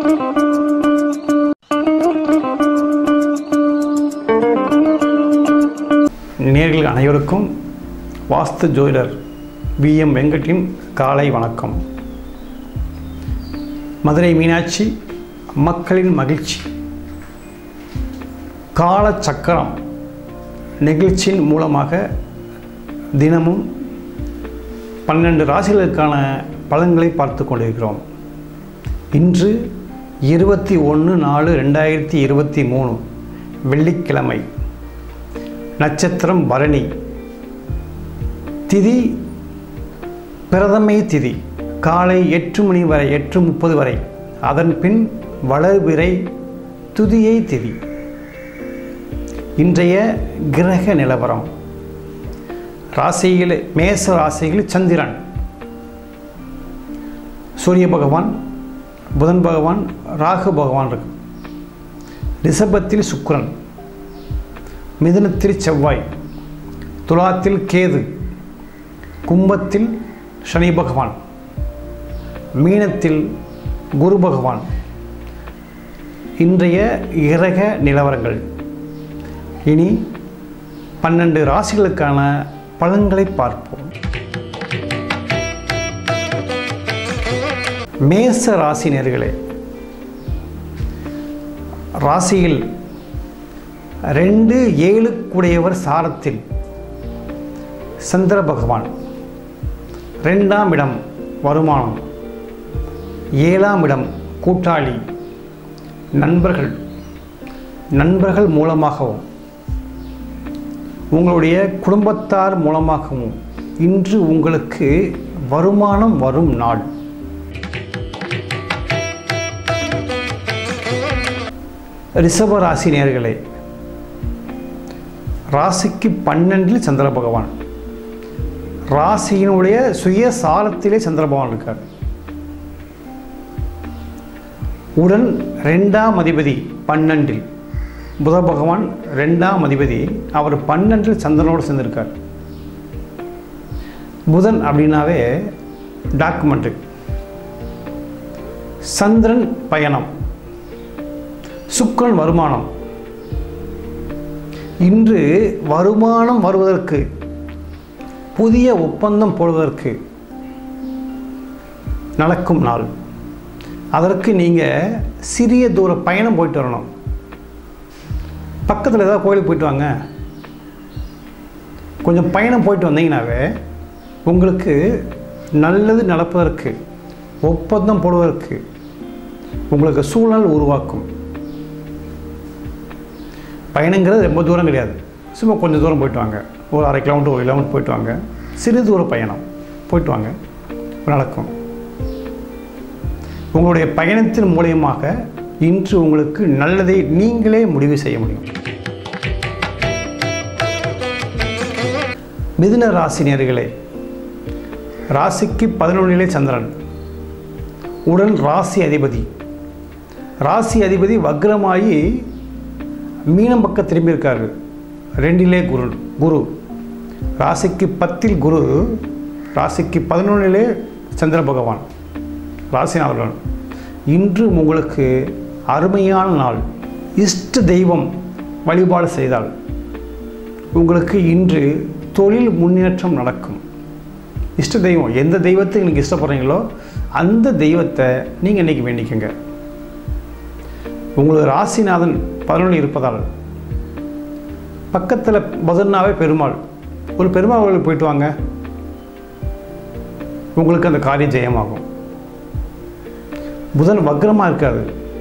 நேர்கள் அனைவருக்கும் வாஸ்து ஜோதிடர் வி எம் வெங்கட்டின் காலை வணக்கம் மதுரை மீனாட்சி மக்களின் மகிழ்ச்சி கால சக்கரம் நிகழ்ச்சியின் மூலமாக தினமும் பன்னெண்டு ராசிகளுக்கான பலன்களை பார்த்து கொண்டிருக்கிறோம் இன்று இருபத்தி ஒன்று நாலு ரெண்டாயிரத்தி இருபத்தி மூணு வெள்ளிக்கிழமை நட்சத்திரம் பரணி திதி பிரதமை திதி காலை எட்டு மணி வரை எட்டு முப்பது வரை அதன் பின் வளர்பிறை துதியை திதி இன்றைய கிரக நிலவரம் ராசியில் மேச ராசியில் சந்திரன் சூரிய பகவான் புதன் பகவான் ராகு பகவான் இருக்கு ரிஷபத்தில் சுக்கிரன் மிதுனத்தில் செவ்வாய் துலாத்தில் கேது கும்பத்தில் சனி பகவான் மீனத்தில் குரு பகவான் இன்றைய கிரக நிலவரங்கள் இனி பன்னெண்டு ராசிகளுக்கான பலன்களை பார்ப்போம் மேச ராசி நேர்களே ராசியில் ரெண்டு ஏழு கூடையவர் சாரத்தில் சந்திர பகவான் ரெண்டாம் இடம் வருமானம் ஏழாம் இடம் கூட்டாளி நண்பர்கள் நண்பர்கள் மூலமாகவும் உங்களுடைய குடும்பத்தார் மூலமாகவும் இன்று உங்களுக்கு வருமானம் வரும் நாள் ரிஷப ராசி நேர்களே ராசிக்கு பன்னெண்டில் சந்திர பகவான் ராசியினுடைய சுய சாரத்திலே சந்திர பகவான் இருக்கார் உடன் ரெண்டாம் அதிபதி பன்னெண்டில் புத பகவான் ரெண்டாம் அதிபதி அவர் பன்னெண்டில் சந்திரனோடு சேர்ந்திருக்கார் புதன் அப்படின்னாவே டாக்குமெண்ட்டு சந்திரன் பயணம் சுக்கரன் வருமானம் இன்று வருமானம் வருவதற்கு புதிய ஒப்பந்தம் போடுவதற்கு நடக்கும் நாள் அதற்கு நீங்கள் சிறிய தூர பயணம் போயிட்டு வரணும் பக்கத்தில் ஏதாவது கோயிலுக்கு போயிட்டு வாங்க கொஞ்சம் பயணம் போயிட்டு வந்தீங்கன்னாவே உங்களுக்கு நல்லது நடப்பதற்கு ஒப்பந்தம் போடுவதற்கு உங்களுக்கு சூழல் உருவாக்கும் பயணங்கிறது ரொம்ப தூரம் கிடையாது சும்மா கொஞ்சம் தூரம் போயிட்டு வாங்க ஒரு அரை கிலோமீட்டர் ஒரு கிலோமீட்டர் போயிட்டு வாங்க சிறு தூர பயணம் போயிட்டு வாங்க நடக்கும் உங்களுடைய பயணத்தின் மூலியமாக இன்று உங்களுக்கு நல்லதை நீங்களே முடிவு செய்ய முடியும் மிதுன ராசினியர்களே ராசிக்கு பதினொன்றிலே சந்திரன் உடன் ராசி அதிபதி ராசி அதிபதி வக்ரமாகி மீனம் பக்கம் திரும்பியிருக்காரு ரெண்டிலே குரு குரு ராசிக்கு பத்தில் குரு ராசிக்கு பதினொன்றிலே சந்திர பகவான் ராசிநாதன் இன்று உங்களுக்கு அருமையான நாள் இஷ்ட தெய்வம் வழிபாடு செய்தால் உங்களுக்கு இன்று தொழில் முன்னேற்றம் நடக்கும் இஷ்ட தெய்வம் எந்த தெய்வத்துக்கு நீங்கள் இஷ்டப்படுறீங்களோ அந்த தெய்வத்தை நீங்கள் இன்றைக்கி வேண்டிக்கங்க உங்களுக்கு ராசிநாதன் பதினொன்று இருப்பதால் பக்கத்தில் பதன்னாவே பெருமாள் ஒரு பெருமாள் கோயிலுக்கு போயிட்டு வாங்க உங்களுக்கு அந்த காரியம் ஜெயமாகும் புதன் வக்ரமாக இருக்காது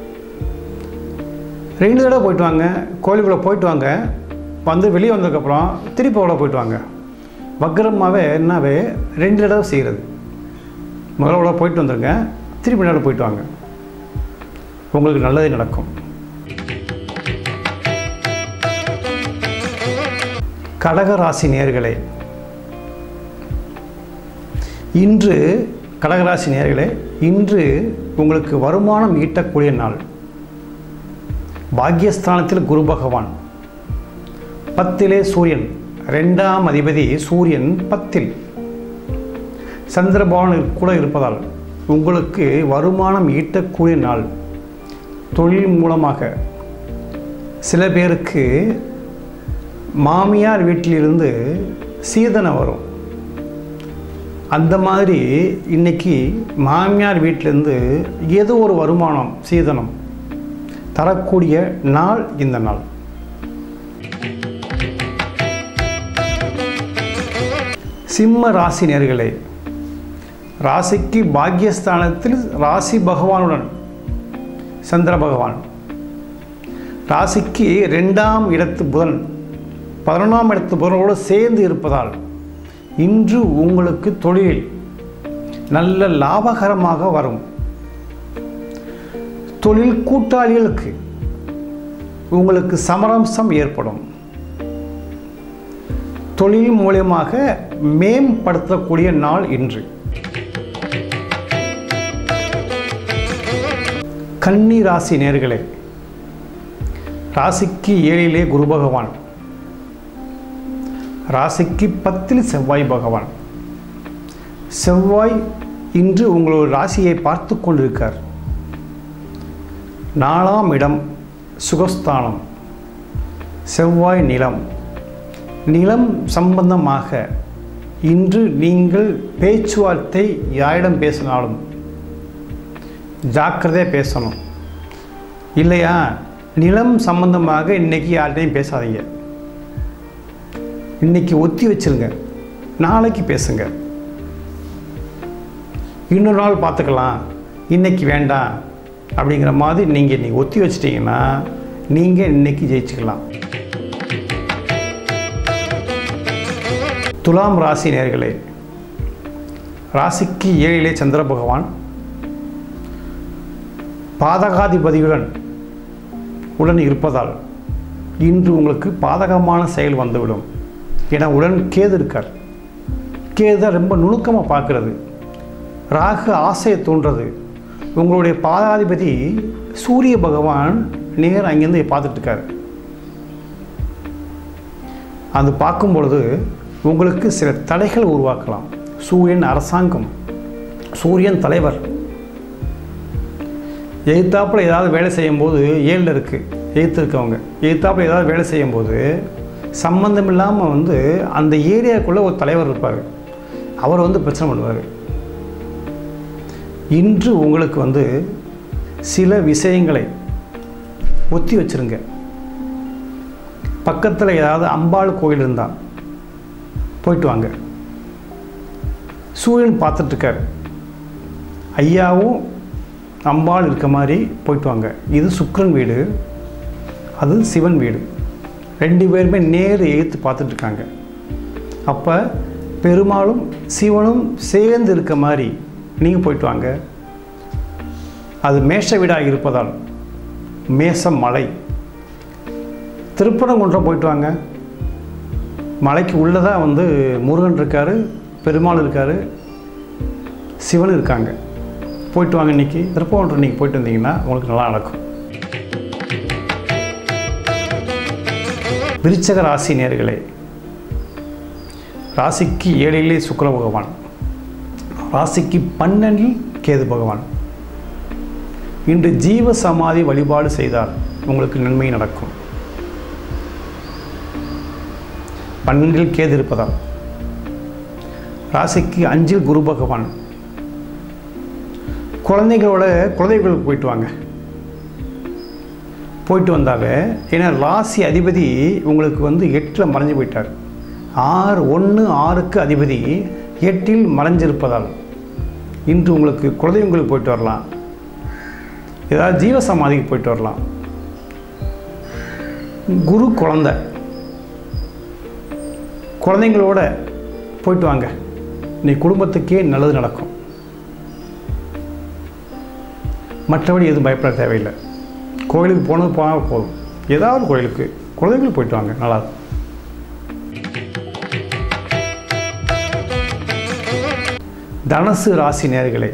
ரெண்டு தடவை போயிட்டு வாங்க கோயிலுக்குள்ளே போயிட்டு வாங்க வந்து வெளியே வந்ததுக்கப்புறம் திருப்பி அவ்வளோ போயிட்டு வாங்க வக்ரமாகவே என்னாவே ரெண்டு தடவை செய்கிறது முதல்ல அவ்வளோ போயிட்டு வந்துடுங்க திருப்பி நேரம் போயிட்டு வாங்க உங்களுக்கு நல்லதே நடக்கும் கடகராசி நேர்களே இன்று கடகராசி நேர்களே இன்று உங்களுக்கு வருமானம் ஈட்டக்கூடிய நாள் பாக்யஸ்தானத்தில் குரு பகவான் பத்திலே சூரியன் ரெண்டாம் அதிபதி சூரியன் பத்தில் சந்திரபவன் கூட இருப்பதால் உங்களுக்கு வருமானம் ஈட்டக்கூடிய நாள் தொழில் மூலமாக சில பேருக்கு மாமியார் வீட்டிலிருந்து சீதனை வரும் அந்த மாதிரி இன்னைக்கு மாமியார் வீட்டிலேருந்து ஏதோ ஒரு வருமானம் சீதனம் தரக்கூடிய நாள் இந்த நாள் சிம்ம ராசி நேர்களே ராசிக்கு பாக்யஸ்தானத்தில் ராசி பகவானுடன் சந்திர பகவான் ராசிக்கு ரெண்டாம் இடத்து புதன் பதினொன்றாம் இடத்து புதனோடு சேர்ந்து இருப்பதால் இன்று உங்களுக்கு தொழில் நல்ல லாபகரமாக வரும் தொழில் கூட்டாளிகளுக்கு உங்களுக்கு சமரம்சம் ஏற்படும் தொழில் மூலியமாக மேம்படுத்தக்கூடிய நாள் இன்று கன்னி ராசி நேர்களே ராசிக்கு ஏழிலே குரு பகவான் ராசிக்கு பத்தில் செவ்வாய் பகவான் செவ்வாய் இன்று உங்களோட ராசியை பார்த்து கொண்டிருக்கார் நாலாம் இடம் சுகஸ்தானம் செவ்வாய் நிலம் நிலம் சம்பந்தமாக இன்று நீங்கள் பேச்சுவார்த்தை யாரிடம் பேசினாலும் ஜாக்கிரதையாக பேசணும் இல்லையா நிலம் சம்பந்தமாக இன்னைக்கு யார்கிட்டையும் பேசாதீங்க இன்னைக்கு ஒத்தி வச்சிருங்க நாளைக்கு பேசுங்க இன்னொரு நாள் பார்த்துக்கலாம் இன்னைக்கு வேண்டாம் அப்படிங்கிற மாதிரி நீங்கள் இன்னைக்கு ஒத்தி வச்சிட்டிங்கன்னா நீங்கள் இன்னைக்கு ஜெயிச்சுக்கலாம் துலாம் ராசி நேர்களே ராசிக்கு ஏழிலே சந்திர பகவான் பாதகாதிபதியுடன் உடன் இருப்பதால் இன்று உங்களுக்கு பாதகமான செயல் வந்துவிடும் என உடன் கேது இருக்கார் கேது தான் ரொம்ப நுணுக்கமாக பார்க்கறது ராகு ஆசையை தூண்டுறது உங்களுடைய பாதாதிபதி சூரிய பகவான் நேர் அங்கேருந்து பார்த்துட்டு இருக்காரு அது பார்க்கும் பொழுது உங்களுக்கு சில தடைகள் உருவாக்கலாம் சூரியன் அரசாங்கம் சூரியன் தலைவர் எதிர்த்தாப்புல ஏதாவது வேலை செய்யும்போது ஏழில் இருக்குது எதிர்த்து இருக்கவங்க எதிர்த்தாப்புல ஏதாவது வேலை செய்யும்போது சம்மந்தம் இல்லாமல் வந்து அந்த ஏரியாவுக்குள்ளே ஒரு தலைவர் இருப்பார் அவர் வந்து பிரச்சனை பண்ணுவார் இன்று உங்களுக்கு வந்து சில விஷயங்களை ஒத்தி வச்சிருங்க பக்கத்தில் ஏதாவது அம்பாள் கோயில் இருந்தால் போயிட்டு வாங்க சூரியன் பார்த்துட்ருக்கார் ஐயாவும் அம்பாள் இருக்க மாதிரி போயிட்டு வாங்க இது சுக்கிரன் வீடு அது சிவன் வீடு ரெண்டு பேருமே நேர் எதிர்த்து பார்த்துட்ருக்காங்க அப்போ பெருமாளும் சிவனும் சேர்ந்து இருக்க மாதிரி நீங்கள் போயிட்டு வாங்க அது மேஷ வீடாக இருப்பதால் மேசம் மலை திருப்பரங்குன்றம் போயிட்டு வாங்க மலைக்கு உள்ளதாக வந்து முருகன் இருக்கார் பெருமாள் இருக்கார் சிவன் இருக்காங்க போயிட்டு வாங்க இன்றைக்கி திருப்பரங்குன்றம் இன்றைக்கி போயிட்டு வந்தீங்கன்னா உங்களுக்கு நல்லா நடக்கும் விருச்சக ராசி நேர்களே ராசிக்கு ஏழிலே சுக்கிர பகவான் ராசிக்கு பன்னெண்டில் கேது பகவான் இன்று ஜீவ சமாதி வழிபாடு செய்தால் உங்களுக்கு நன்மை நடக்கும் பன்னெண்டில் கேது இருப்பதால் ராசிக்கு அஞ்சில் குரு பகவான் குழந்தைகளோட குழந்தைகளுக்கு போயிட்டு வாங்க போயிட்டு வந்தாவே ஏன்னா ராசி அதிபதி உங்களுக்கு வந்து எட்டில் மறைஞ்சு போயிட்டார் ஆறு ஒன்று ஆறுக்கு அதிபதி எட்டில் மறைஞ்சிருப்பதால் இன்று உங்களுக்கு குலதெய்வங்களுக்கு போயிட்டு வரலாம் ஏதாவது ஜீவசமாதிக்கு போயிட்டு வரலாம் குரு குழந்தை குழந்தைங்களோட போயிட்டு வாங்க நீ குடும்பத்துக்கே நல்லது நடக்கும் மற்றபடி எதுவும் பயப்பட தேவையில்லை கோயிலுக்கு போனது போனால் போதும் ஏதாவது கோயிலுக்கு குழந்தைங்களுக்கு போயிட்டு வாங்க நல்லா இருக்கும். தனுசு ராசி நேர்களே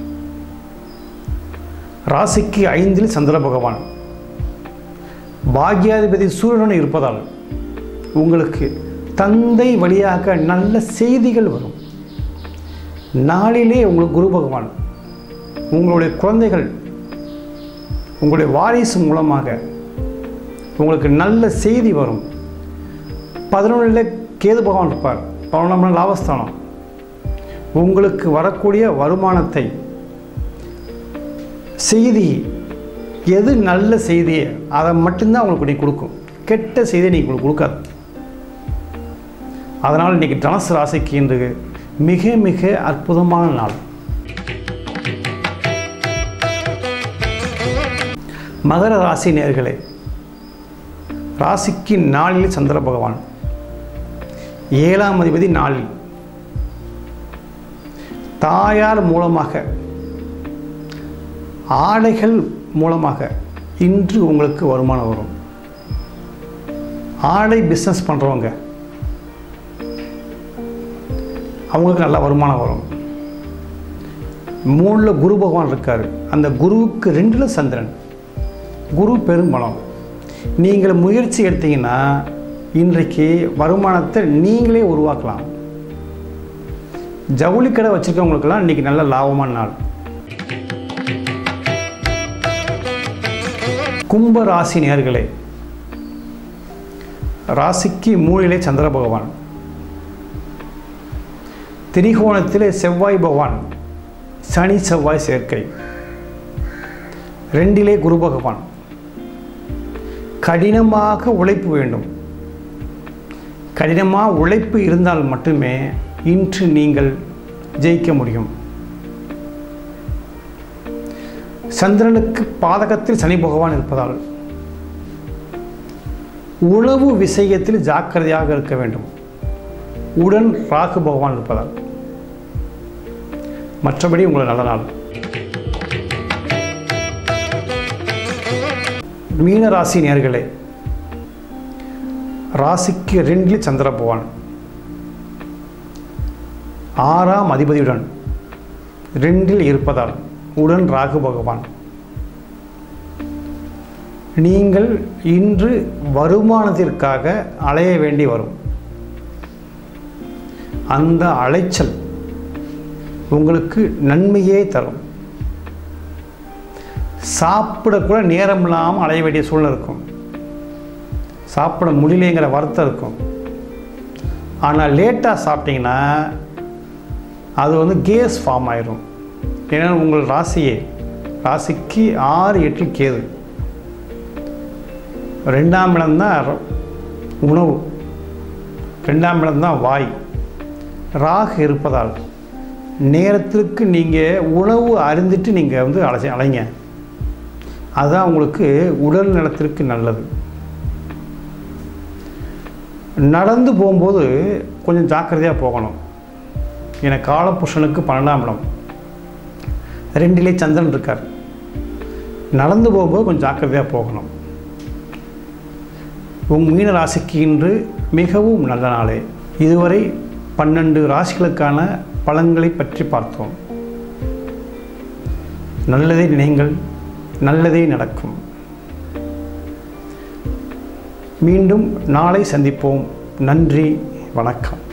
ராசிக்கு ஐந்தில் சந்திர பகவான் பாக்யாதிபதி சூரியனுடன் இருப்பதால் உங்களுக்கு தந்தை வழியாக நல்ல செய்திகள் வரும் நாளிலே உங்களுக்கு குரு பகவான் உங்களுடைய குழந்தைகள் உங்களுடைய வாரிசு மூலமாக உங்களுக்கு நல்ல செய்தி வரும் பதினொன்றில் கேது பகவான் இருப்பார் பதினொன்றாம் லாபஸ்தானம் உங்களுக்கு வரக்கூடிய வருமானத்தை செய்தி எது நல்ல செய்தி அதை மட்டும்தான் உங்களுக்கு நீ கொடுக்கும் கெட்ட செய்தியை நீ உங்களுக்கு கொடுக்காது அதனால் இன்றைக்கி தனுசு ராசிக்கு இன்று மிக மிக அற்புதமான நாள் மகர ராசி நேர்களே ராசிக்கு நாளில் சந்திர பகவான் ஏழாம் அதிபதி நாளில் தாயார் மூலமாக ஆடைகள் மூலமாக இன்று உங்களுக்கு வருமானம் வரும் ஆடை பிஸ்னஸ் பண்ணுறவங்க அவங்களுக்கு நல்ல வருமானம் வரும் மூணில் குரு பகவான் இருக்கார் அந்த குருவுக்கு ரெண்டில் சந்திரன் குரு பெரும்பலம் நீங்கள் முயற்சி எடுத்தீங்கன்னா இன்றைக்கு வருமானத்தை நீங்களே உருவாக்கலாம் ஜவுளி கடை வச்சுருக்கவங்களுக்கெல்லாம் இன்றைக்கி நல்ல லாபமான நாள் கும்ப ராசி நேர்களே ராசிக்கு மூலிலே சந்திர பகவான் திரிகோணத்திலே செவ்வாய் பகவான் சனி செவ்வாய் சேர்க்கை ரெண்டிலே குரு பகவான் கடினமாக உழைப்பு வேண்டும் கடினமாக உழைப்பு இருந்தால் மட்டுமே இன்று நீங்கள் ஜெயிக்க முடியும் சந்திரனுக்கு பாதகத்தில் சனி பகவான் இருப்பதால் உணவு விஷயத்தில் ஜாக்கிரதையாக இருக்க வேண்டும் உடன் ராகு பகவான் இருப்பதால் மற்றபடி உங்களை நல்ல நாள் மீன ராசி நேர்களே ராசிக்கு ரெண்டில் சந்திர பகவான் ஆறாம் அதிபதியுடன் ரெண்டில் இருப்பதால் உடன் ராகு பகவான் நீங்கள் இன்று வருமானத்திற்காக அலைய வேண்டி வரும் அந்த அலைச்சல் உங்களுக்கு நன்மையே தரும் சாப்பிடக்கூட நேரம் இல்லாமல் அலைய வேண்டிய சூழ்நிலை இருக்கும் சாப்பிட முடியலைங்கிற வருத்தம் இருக்கும் ஆனால் லேட்டாக சாப்பிட்டீங்கன்னா அது வந்து கேஸ் ஃபார்ம் ஆயிரும் ஏன்னா உங்கள் ராசியே ராசிக்கு ஆறு எட்டு கேது ரெண்டாம் இடம் தான் உணவு ரெண்டாம் இடம் தான் வாய் ராகு இருப்பதால் நேரத்திற்கு நீங்கள் உணவு அருந்திட்டு நீங்கள் வந்து அலைச்சி அலைங்க அதுதான் உங்களுக்கு உடல் நலத்திற்கு நல்லது நடந்து போகும்போது கொஞ்சம் ஜாக்கிரதையாக போகணும் ஏன்னா காலபுருஷனுக்கு பன்னெண்டாம் இடம் ரெண்டிலே சந்திரன் இருக்கார் நடந்து போகும்போது கொஞ்சம் ஜாக்கிரதையாக போகணும் உங் மீன ராசிக்கு இன்று மிகவும் நல்ல நாளே இதுவரை பன்னெண்டு ராசிகளுக்கான பலன்களை பற்றி பார்த்தோம் நல்லதே நினைங்கள் நல்லதே நடக்கும் மீண்டும் நாளை சந்திப்போம் நன்றி வணக்கம்